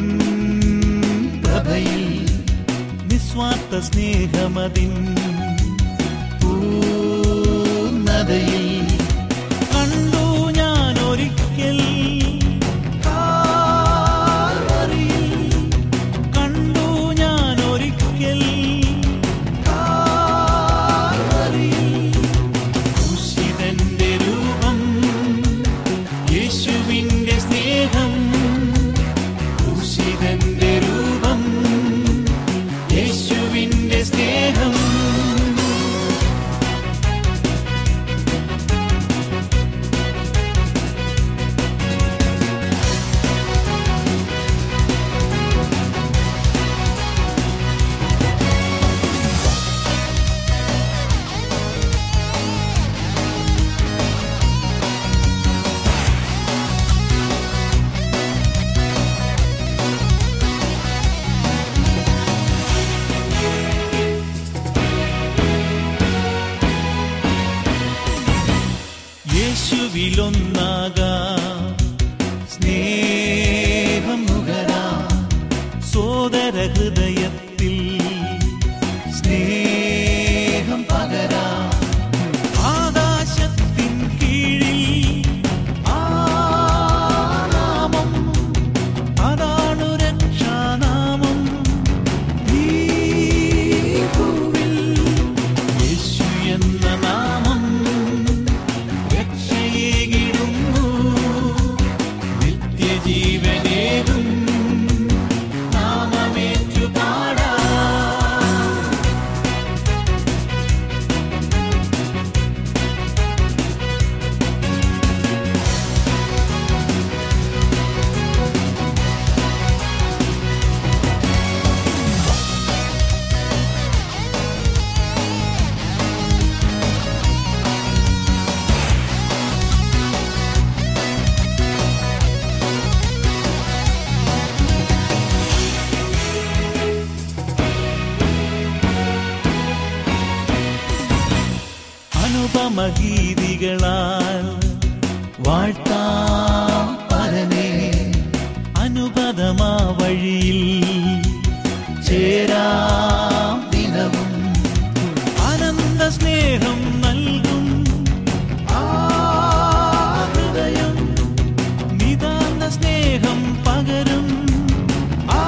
പൊൻപ്രഭയിൽ നിസ്വാർത്ഥ സ്നേഹമതിൻ പൂർണ്ണതയിൽ കണ്ടു ഞാൻ ഒരിക്കൽ കാൽവറിയിൽ കണ്ടു ഞാൻ ഒരിക്കൽ കാൽവറിയിൽ ക്രൂശിതന്റെ രൂപം യേശുവിന്റെ സ്നേഹം ക്രൂശിതന്റെ രൂപം യേശുവിന്റെ സ്നേഹം യേശുവിലൊന്നാകാം സ്നേഹം നുകരാം സോദര ഹൃദയത്തിൽ സ്നേഹം പകരാം ആകാശത്തിൻ കീഴിൽ ആ നാമം അതാണു രക്ഷാനാമം ഈ ഭൂവിൽ യേശു എന്ന നാമം രക്ഷയേകിടുന്നു നിത്യജീവനേകും നാമമേറ്റു പാടാം അനുപമഗീതികളാൽ വാഴ്ത്താം പരനെ അനുപദമാ വഴിയിൽ ചേരാം ദിനവും അനന്ത സ്നേഹം നൽകും ആ ഹൃദയം നിതാന്ത സ്നേഹം പകരും ആ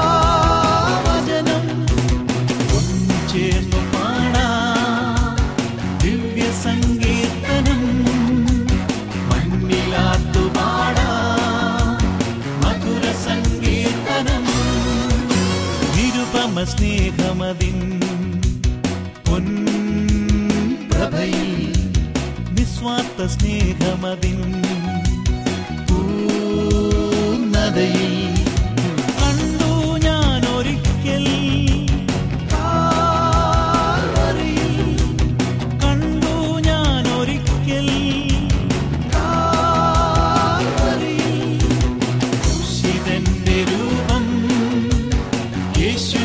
വചനം ചേർന്നു പാടാം ദിവ്യ സങ്കീർത്തനം മണ്ണിലാത്തു പാടാം മധുര സങ്കീർത്തനം നിരുപമ സ്നേഹമതിൻ പൊൻപ്രഭയിൽ നിസ്വാർത്ഥ സ്നേഹമതിൻ പൂർണ്ണതയിൽ കണ്ടു ഞാൻ ഒരിക്കൽ കാൽവറിയിൽ കണ്ടു ഞാൻ ഒരിക്കൽ കാൽവറിയിൽ ക്രൂശിതന്റെ രൂപം യേശു